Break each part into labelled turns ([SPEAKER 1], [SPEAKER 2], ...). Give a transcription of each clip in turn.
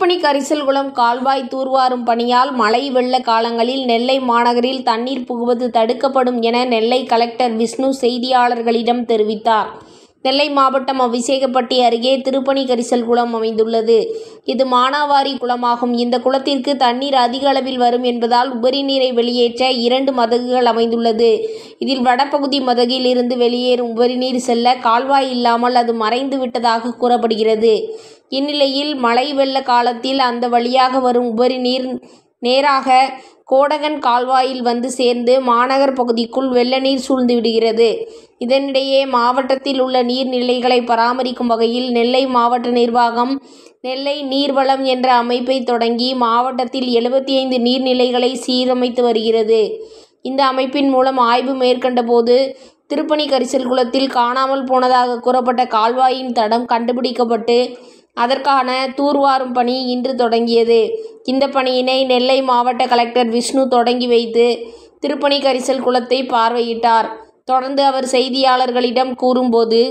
[SPEAKER 1] திருப்பணி கரிசல்குளம் கால்வாய் தூர்வாரும் பணியால் மழை வெள்ள காலங்களில் நெல்லை மாநகரில் தண்ணீர் புகுவது தடுக்கப்படும் என நெல்லை கலெக்டர் விஷ்ணு செய்தியாளர்களிடம் தெரிவித்தார் நெல்லை மாவட்டம் அவிசேகப்பட்டி அருகே திருப்பணி கரிசல் குளம் அமைந்துள்ளது இது மானாவாரி குளமாகும் இந்த குளத்திற்கு தண்ணீர் அதிக அளவில் வரும் என்பதால் உபரி நீரை வெளியேற்ற இரண்டு மதகுகள் அமைந்துள்ளது இதில் வடபகுதி மதகில் இருந்து வெளியேறும் உபரி நீர் செல்ல கால்வாய் இல்லாமல் அது மறைந்து விட்டதாக கூறப்படுகிறது இந்நிலையில் மழை வெள்ள காலத்தில் அந்த வழியாக வரும் உபரி நீர் நேராக கோடகன் கால்வாயில் வந்து சேர்ந்து மாநகர் பகுதிக்குள் வெள்ள நீர் சூழ்ந்து விடுகிறது இதனிடையே மாவட்டத்தில் உள்ள நீர்நிலைகளை பராமரிக்கும் வகையில் நெல்லை மாவட்ட நிர்வாகம் நெல்லை நீர்வளம் என்ற அமைப்பை தொடங்கி மாவட்டத்தில் எழுபத்தி ஐந்து நீர்நிலைகளை சீரமைத்து வருகிறது இந்த அமைப்பின் மூலம் ஆய்வு மேற்கொண்ட போது திருப்பணி கரிசல் குளத்தில் காணாமல் போனதாக கூறப்பட்ட கால்வாயின் தடம் கண்டுபிடிக்கப்பட்டு அதற்கான தூர்வாரும் பணி இன்று தொடங்கியது இந்த பணியினை நெல்லை மாவட்ட கலெக்டர் விஷ்ணு தொடங்கி வைத்து திருப்பணி கரிசல் குளத்தை பார்வையிட்டார் தொடர்ந்து அவர் செய்தியாளர்களிடம் கூறும்போது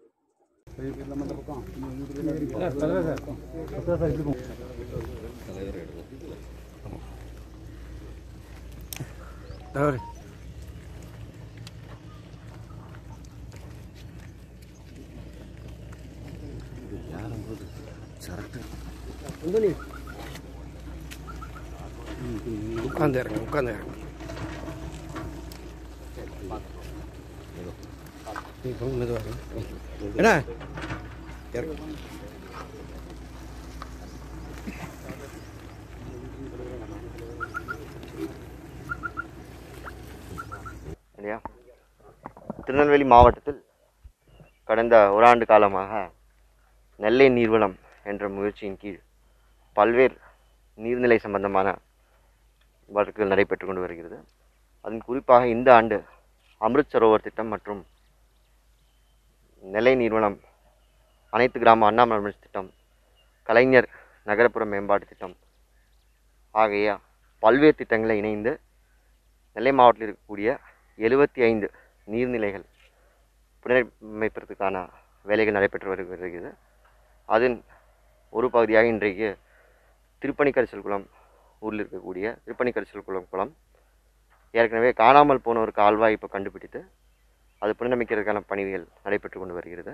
[SPEAKER 2] தலைவர் உட்காந்து இறங்க உட்காந்து இறங்க நீ போங்க மெதுவாக இருங்க. என்ன இறங்க
[SPEAKER 3] இல்லையா திருநெல்வேலி மாவட்டத்தில் கடந்த ஓராண்டு காலமாக நெல்லை நீர்வளம் என்ற முயற்சியின் கீழ் பல்வேறு நீர்நிலை சம்பந்தமான வழக்குகள் நடைபெற்று கொண்டு வருகிறது அதன் குறிப்பாக இந்த ஆண்டு அமிர்த் சரோவர் திட்டம் மற்றும் நெல்லை நீர்வளம் அனைத்து கிராம அண்ணாமலை திட்டம் கலைஞர் நகரப்புற மேம்பாட்டு திட்டம் ஆகிய பல்வேறு திட்டங்களை இணைந்து நெல்லை மாவட்டத்தில் இருக்கக்கூடிய எழுபத்தி ஐந்து நீர்நிலைகள் புனரமைப்பதற்கான வேலைகள் நடைபெற்று வரு- வருகிறது அதன் ஒரு பகுதியாக இன்றைக்கு திருப்பணிக்கரிசல் குளம் ஊரில் இருக்கக்கூடிய திருப்பணிக்கரிசல் குளம் குளம் ஏற்கனவே காணாமல் போன ஒரு கால்வாய் இப்போ கண்டுபிடித்து அது புனரமைக்கிறதுக்கான பணிகள் நடைபெற்று கொண்டு வருகிறது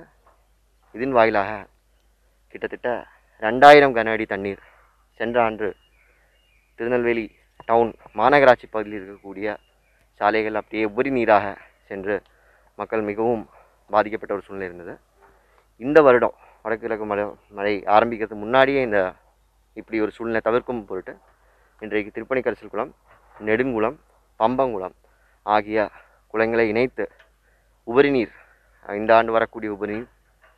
[SPEAKER 3] இதன் வாயிலாக கிட்டத்தட்ட ரெண்டாயிரம் கன அடி தண்ணீர் சென்ற ஆண்டு திருநெல்வேலி டவுன் மாநகராட்சி பகுதியில் இருக்கக்கூடிய சாலைகள் அப்படியே உபரி நீராக சென்று மக்கள் மிகவும் பாதிக்கப்பட்ட ஒரு சூழ்நிலை இருந்தது இந்த வருடம் வடக்கு கிழக்கு மழை மழை ஆரம்பிக்கிறதுக்கு முன்னாடியே இந்த இப்படி ஒரு சூழ்நிலை தவிர்க்கும் பொருட்டு இன்றைக்கு திருப்பணிக்கரிசல் குளம் நெடுங்குளம் பம்பங்குளம் ஆகிய குளங்களை இணைத்து உபரி நீர் இந்த ஆண்டு வரக்கூடிய உபரி நீர்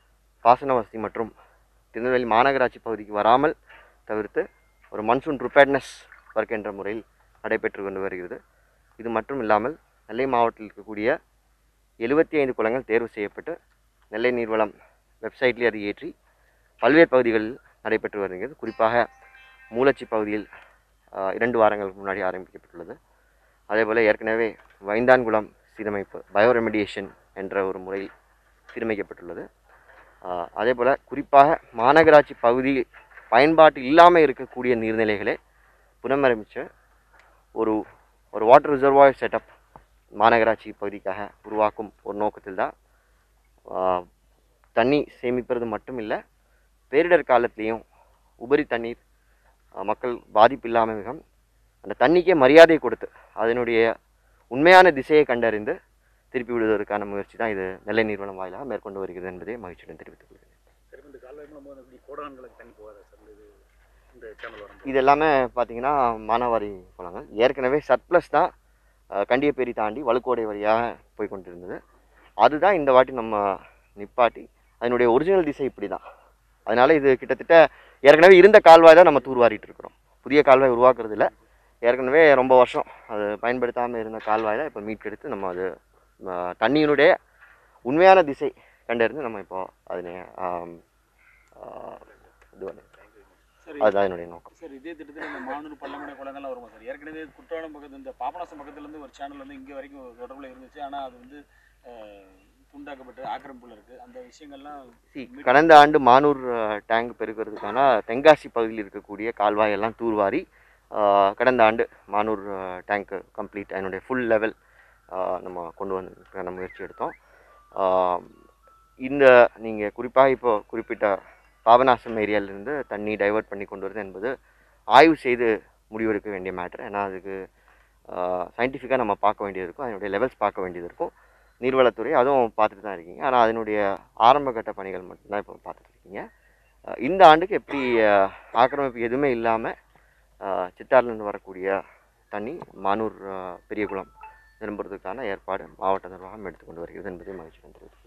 [SPEAKER 3] பாசன வசதி மற்றும் திருநெல்வேலி மாநகராட்சி பகுதிக்கு வராமல் தவிர்த்து ஒரு மன்சூன் ப்ரிப்பேர்ட்னஸ் ஒர்க் என்ற முறையில் நடைபெற்று கொண்டு வருகிறது இது மட்டும் இல்லாமல் நெல்லை மாவட்டத்தில் இருக்கக்கூடிய எழுபத்தி ஐந்து குளங்கள் தேர்வு செய்யப்பட்டு நெல்லை நீர்வளம் வெப்சைட்லேயே அது ஏற்றி பல்வேறு பகுதிகளில் நடைபெற்று வருகிறது குறிப்பாக மூலச்சி பகுதியில் ஆஹ், இரண்டு வாரங்களுக்கு முன்னாடி ஆரம்பிக்கப்பட்டுள்ளது அதேபோல் ஏற்கனவே வைந்தான்குளம் சீரமைப்பு பயோரெமிடியேஷன் என்ற ஒரு முறையில் சீரமைக்கப்பட்டுள்ளது ஆஹ், அதேபோல் குறிப்பாக மாநகராட்சி பகுதி பயன்பாட்டு இல்லாமல் இருக்கக்கூடிய நீர்நிலைகளை புனரமைச்சு ஒரு ஒரு வாட்டர் ரிசர்வாயர் செட்டப் மாநகராட்சி பகுதிக்காக உருவாக்கும் ஒரு நோக்கத்தில் தான் ஆஹ், தண்ணி சேமிப்பது மட்டும் இல்லை பேரிடர் காலத்துலேயும் உபரி தண்ணீர் ஆஹ், மக்கள் பாதிப்பு இல்லாமல் மிகவும் அந்த தண்ணிக்கே மரியாதை கொடுத்து அதனுடைய உண்மையான திசையை கண்டறிந்து திருப்பி விடுவதற்கான முயற்சி தான் இது நெல்லை நீர்வளம் வாயிலாக மேற்கொண்டு வருகிறது என்பதை மகிழ்ச்சியுடன் தெரிவித்துக் கொள்கிறேன்
[SPEAKER 4] சரி இந்த கால்வாய் மூலம் போது இப்படி கோடான்களுக்கு தண்ணி போகாதா சார் இந்த இது இந்த சேனல் வரும்
[SPEAKER 3] இது எல்லாமே பார்த்தீங்கன்னா மானாவாரி குளங்கள் ஏற்கனவே சர்ப்ளஸ் தான் அஹ், கண்டியப்பேரி தாண்டி வழுக்கோடை வழியாக போய் கொண்டிருந்தது அதுதான் இந்த வாட்டி நம்ம நிப்பாட்டி அதனுடைய ஒரிஜினல் திசை இப்படி தான் அதனால் இது கிட்டத்தட்ட ஏற்கனவே இருந்த கால்வாய் தான் நம்ம தூர்வாரிட்டு இருக்கிறோம் புதிய கால்வாய் உருவாக்குறது இல்ல ஏற்கனவே ரொம்ப வருஷம் அது பயன்படுத்தாமல் இருந்த கால்வாய் தான் இப்போ மீட்டெடுத்து நம்ம அது அஹ், தண்ணியினுடைய உண்மையான திசை கண்டறிந்து நம்ம இப்போ அதனை ஆம், ஆஹ், இது பண்ணி
[SPEAKER 4] சரி
[SPEAKER 3] அதுதான் என்னுடைய நோக்கம்
[SPEAKER 4] சார் இதே திட்டத்தில் இந்த மானூர் பள்ளமடை குளங்கள்லாம் வருமா சார் ஏற்கனவே குற்றாலம் பக்கத்து இந்த பாபநாசம் பக்கத்துல இருந்து ஒரு சேனல் வந்து இங்கே வரைக்கும் தொடர்பில் இருந்துச்சு ஆனால் அது வந்து உண்டாக்கப்பட்ட ஆக்கிரமிப்புல இருக்கு அந்த விஷயங்கள்லாம்
[SPEAKER 3] See, கடந்த ஆண்டு மானூர் அஹ், டேங்க் பெருக்கிறதுக்கான தென்காசி பகுதியில் இருக்கக்கூடிய கால்வாயெல்லாம் தூர்வாரி அஹ், கடந்த ஆண்டு மானூர் அஹ், டேங்க் கம்ப்ளீட் அதனுடைய ஃபுல் லெவல் நம்ம கொண்டு வந்து முயற்சி எடுத்தோம் அஹ், இந்த நீங்கள் குறிப்பாக இப்போ குறிப்பிட்ட பாபநாசம் ஏரியாவிலேருந்து தண்ணி டைவர்ட் பண்ணி கொண்டு வருது என்பது ஆய்வு செய்து முடிவெடுக்க வேண்டிய மேட்ரு ஏன்னா அதுக்கு சயின்டிஃபிக்காக நம்ம பார்க்க வேண்டியது இருக்கும் அதனுடைய லெவல்ஸ் பார்க்க வேண்டியது இருக்கும் நீர்வளத்துறை அதுவும் பார்த்துட்டு தான் இருக்கீங்க ஆனால் அதனுடைய ஆரம்ப கட்ட பணிகள் மட்டும்தான் இப்போ பார்த்துட்டு இருக்கீங்க அஹ் இந்த ஆண்டுக்கு எப்படி அஹ், ஆக்கிரமிப்பு எதுவுமே இல்லாமல் சித்தார்லேருந்து வரக்கூடிய தண்ணி மானூர் அஹ், பெரியகுளம் திரும்புறதுக்கான ஏற்பாடு மாவட்ட நிர்வாகம் எடுத்துக்கொண்டு வருகிறது என்பதை மகிழ்ச்சி வந்துருது